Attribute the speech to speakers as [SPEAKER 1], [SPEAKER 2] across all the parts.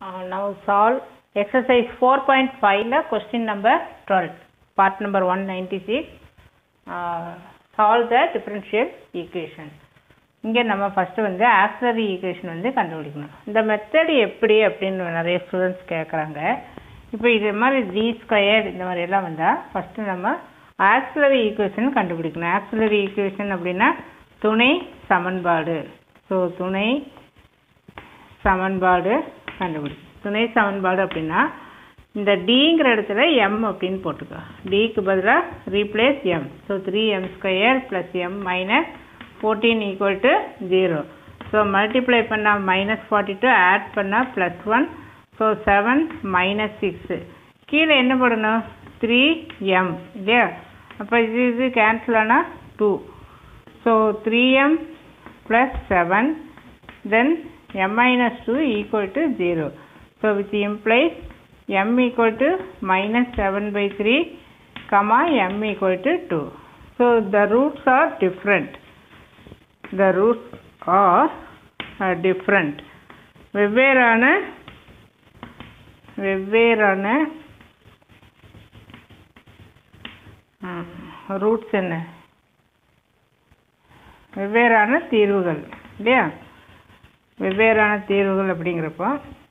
[SPEAKER 1] Uh, now solve exercise 4.5 la question number 12 part number 196 uh, solve the differential equation இங்கே நம்ம first வந்து auxiliary equation வந்து கண்டுபிடிக்கணும் இந்த மெத்தடு எப்படி அப்படின்னு நிறைய ஸ்டூடெண்ட்ஸ் கேட்குறாங்க இப்போ இது மாதிரி ஜி ஸ்கொயர் இந்த மாதிரி எல்லாம் வந்தால் ஃபஸ்ட்டு நம்ம ஆக்சிலரி ஈக்குவேஷன் கண்டுபிடிக்கணும் ஆக்சிலரி ஈக்குவேஷன் அப்படின்னா துணை சமன்பாடு ஸோ துணை சமன்பாடு கண்டுபிடி துணை சமன்பாடு அப்படின்னா இந்த டிங்கிற இடத்துல எம் அப்படின்னு போட்டுக்கோ டிக்கு பதிலாக replace M so three M square plus M minus fourteen equal to zero so multiply பண்ணால் மைனஸ் ஃபார்ட்டி டூ ஆட் பண்ணால் plus one so seven minus six கீழே என்ன போடணும் த்ரீ எம் இல்லையா அப்போ இது இது கேன்சல் ஆனால் two so three M plus seven then m minus 2 equal to 0. So, which implies m equal to minus 7 by 3, comma m equal to 2. So, the roots are different. The roots are uh, different. வெவ்வேறான வெவ்வேறான roots என்ன வெவ்வேறான தீர்வுகள் இல்லையா வெவ்வேறான தீர்வுகள் அப்படிங்கிறப்போ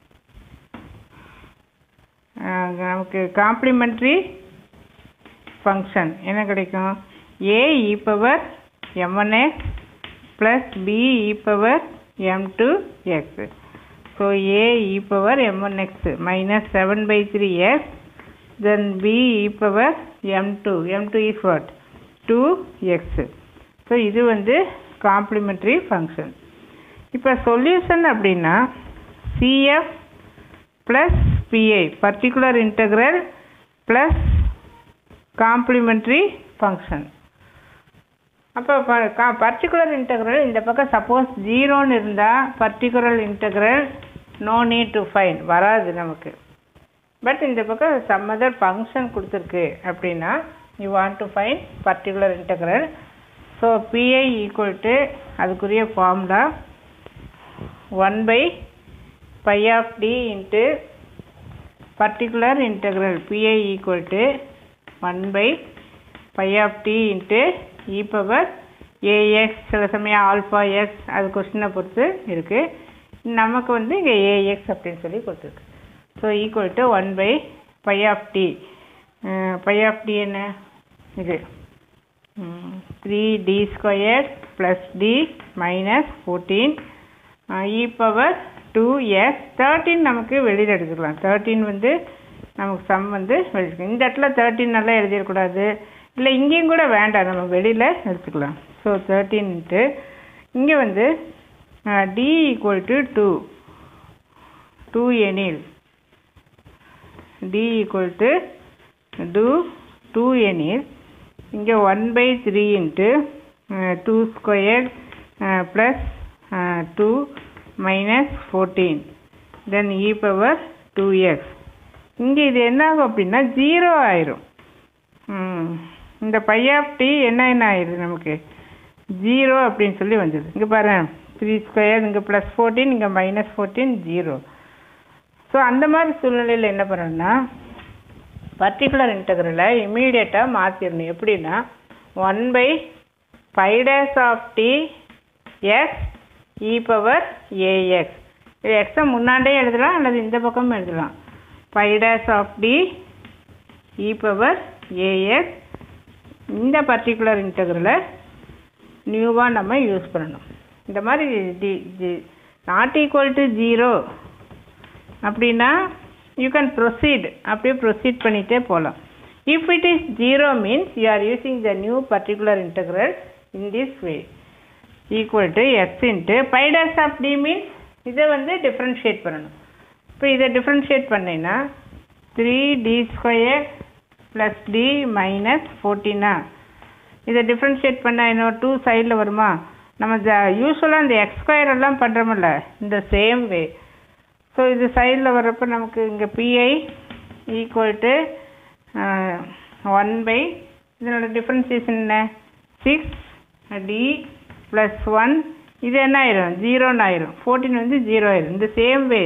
[SPEAKER 1] நமக்கு காம்ப்ளிமெண்ட்ரி ஃபங்க்ஷன் என்ன கிடைக்கும் A E power M one X plus B E power M two X so A E power M one X minus seven by three X then B E power M two M two is what two X so இது வந்து complementary function இப்போ solution அப்படின்னா CF plus PI particular integral plus complementary function அப்போ particular integral இந்த பக்கம் suppose ஜீரோன்னு இருந்தால் particular integral no need to find வராது நமக்கு பட் இந்த பக்கம் சம் அதர் ஃபங்க்ஷன் கொடுத்துருக்கு அப்படின்னா you want to find particular integral so PI equal to அதுக்குரிய formula 1 by pi of d into particular integral pi equal to 1 by pi of t into e power ax சில சமயம் alpha X அது கொஸ்டினை பொறுத்து இருக்குது நமக்கு வந்து இங்கே ஏஎக்ஸ் அப்படின்னு சொல்லி கொடுத்துருக்கு so equal to one by pi of D pi of D என்ன இது three D square plus D minus fourteen E power two S thirteen நமக்கு வெளியில் எடுத்துக்கலாம் தேர்ட்டின் வந்து நமக்கு சம் வந்து வெளியில் இந்த இடத்துல தேர்ட்டின் நல்லா எழுதிடக்கூடாது இல்லை இங்கேயும் கூட வேண்டாம் நம்ம வெளியில் எடுத்துக்கலாம் ஸோ தேர்ட்டின்ட்டு இங்கே வந்து D equal to two two எனில் D equal to two two எனில் இங்கே one by three into two square plus two minus fourteen then E power two X இங்கே இது என்ன ஆகும் அப்படின்னா ஜீரோ ஆயிரும் இந்த பை ஆஃப் டி என்ன என்ன ஆயிடுது நமக்கு ஜீரோ அப்படின்னு சொல்லி வந்தது இங்கே பாரு த்ரீ ஸ்கொயர் இங்கே ப்ளஸ் ஃபோர்டீன் இங்கே மைனஸ் ஃபோர்டீன் ஜீரோ ஸோ அந்த மாதிரி சூழ்நிலையில் என்ன பண்ணணும்னா பர்டிகுலர் இன்டகிரலை இமீடியட்டாக மாற்றிடணும் எப்படின்னா one by five days of D X E power A X இது எக்ஸை முன்னாண்டே எழுதலாம் அல்லது இந்த பக்கமும் எழுதலாம் five days of D E power A X இந்த பர்டிகுலர் இன்டகிரலை நியூவாக நம்ம யூஸ் பண்ணணும் இந்த மாதிரி D G not equal to zero அப்படின்னா யூ கேன் ப்ரொசீட் அப்படியே ப்ரொசீட் பண்ணிகிட்டே போகலாம் if it is zero means you are using the new particular integral in this way equal to X into by days of D means இதை வந்து differentiate பண்ணணும் இப்போ இதை differentiate பண்ணீங்கன்னா three D square plus D minus ஃபோர்டீனா இதை differentiate பண்ணால் இன்னும் டூ சைடில் வருமா நம்ம ஜ யூஸ்வலாக இந்த எக்ஸ் ஸ்கொயர் எல்லாம் பண்ணுறோமில்ல இந்த சேம் வே ஸோ இது சைடில் வர்றப்போ நமக்கு இங்கே P I equal to one by இதனோட டிஃப்ரென்சியேஷன் என்ன சிக்ஸ் டி ப்ளஸ் ஒன் இது என்ன ஆயிரும் ஜீரோன்னு ஆயிரும் ஃபோர்டீன் வந்து ஜீரோ ஆயிரும் இந்த same way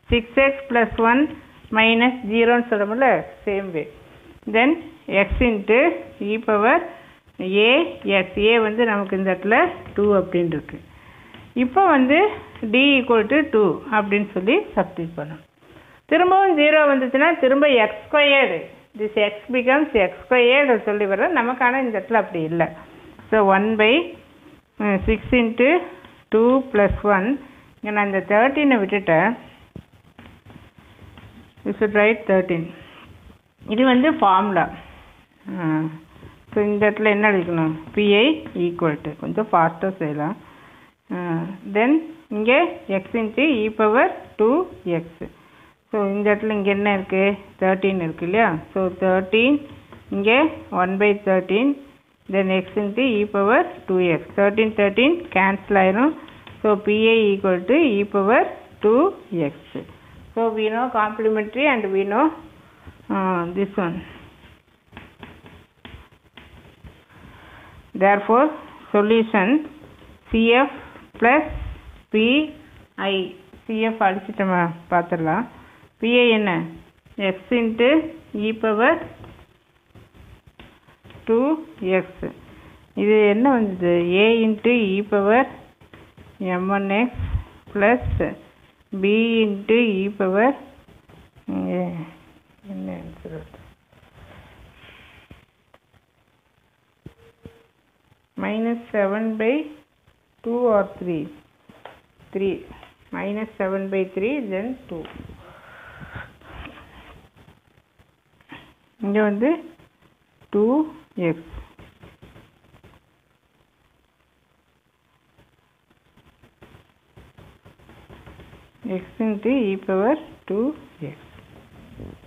[SPEAKER 1] six X plus one minus ஜீரோன்னு சொல்கிறோம்ல same way then X into E power A X A வந்து நமக்கு இந்த இடத்துல டூ அப்படின்னு இருக்கு இப்போ வந்து டி ஈக்குவல் டு டூ அப்படின்னு சொல்லி சப்ஸ்டிட் பண்ணணும் திரும்பவும் ஜீரோ வந்துச்சுன்னா திரும்ப X squared this X becomes X squared சொல்லி வர நமக்கான இந்த இடத்துல அப்படி இல்லை so one by six into two plus one இங்கே நான் இந்த தேர்ட்டீனை விட்டுட்டேன் யூ ஷுட் ரைட் தேர்ட்டீன் இது வந்து ஃபார்முலா ஸோ இந்த இடத்துல என்ன எழுதிக்கணும் பிஐ ஈக்குவல் டு கொஞ்சம் ஃபாஸ்ட்டாக செய்யலாம் தென் இங்கே X into E power two X so இந்த இடத்துல இங்கே என்ன இருக்குது தேர்ட்டீன் இருக்குது இல்லையா ஸோ தேர்ட்டீன் இங்கே one by thirteen then X into E power two X thirteen thirteen cancel ஆயிரும் so PI equal to E power two X so we know complementary and we know uh, this one therefore solution CF plus PI CF அடிச்சிட்டோமா பார்த்துடலாம் PI என்ன x into e power 2x இது என்ன வந்தது a into e power m1x plus b into e power இங்கே என்ன answer minus seven by two or three three minus seven by three then two இங்கே வந்து two X x into e power 2x